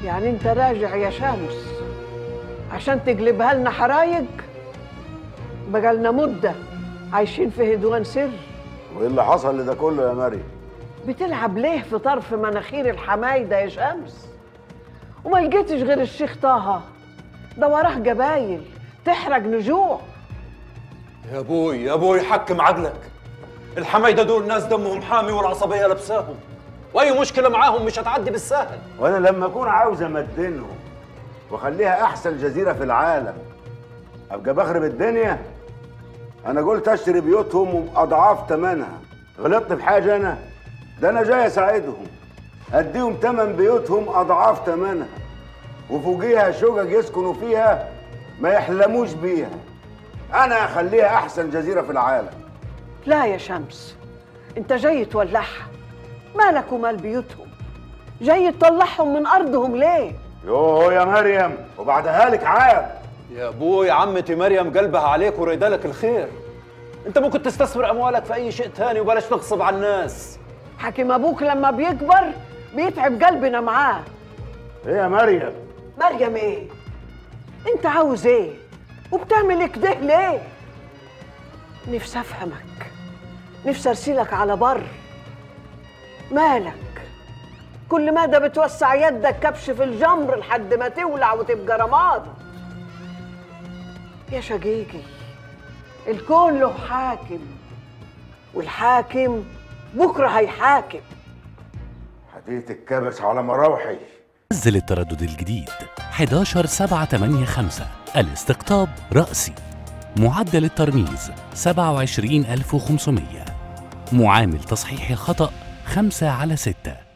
يعني انت راجع يا شمس عشان تقلبها لنا حرايق بقالنا مدة عايشين في هدوان سر وايه اللي حصل لده كله يا مريم بتلعب ليه في طرف مناخير الحمايدة يا شمس وما لقيتش غير الشيخ طه ده وراه جبايل تحرق نجوع يا ابوي يا ابوي حكم عقلك الحمايده دول ناس دمهم حامي والعصبيه لابساهم واي مشكله معاهم مش هتعدي بالسهل وانا لما اكون عاوز امدنهم واخليها احسن جزيره في العالم ابقى بخرب الدنيا انا قلت اشتري بيوتهم وباضعاف ثمنها غلطت في حاجه انا ده انا جاي اساعدهم اديهم ثمن بيوتهم اضعاف ثمنها وفوقيها شقق يسكنوا فيها ما يحلموش بيها انا اخليها احسن جزيره في العالم لا يا شمس انت جاي تولعها مالك ومال بيوتهم جاي تطلعهم من ارضهم ليه يوه يا مريم وبعدها لك عاب يا ابوي عمتي مريم قلبها عليك وريدالك الخير انت ممكن تستثمر اموالك في اي شيء تاني وبلاش تغصب على الناس حكيم ابوك لما بيكبر بيتعب قلبنا معاه ايه يا مريم مريم ايه انت عاوز ايه وبتعمل كده ليه نفسي افهمك نفسي ارسلك على بر مالك كل مدى بتوسع يدك كبش في الجمر لحد ما تولع وتبقى رماد يا شقيقي الكون له حاكم والحاكم بكره هيحاكم حديت الكبس على مراوحي نزل التردد الجديد 11785 الاستقطاب رأسي معدل الترميز 27500 معامل تصحيح الخطأ 5 على 6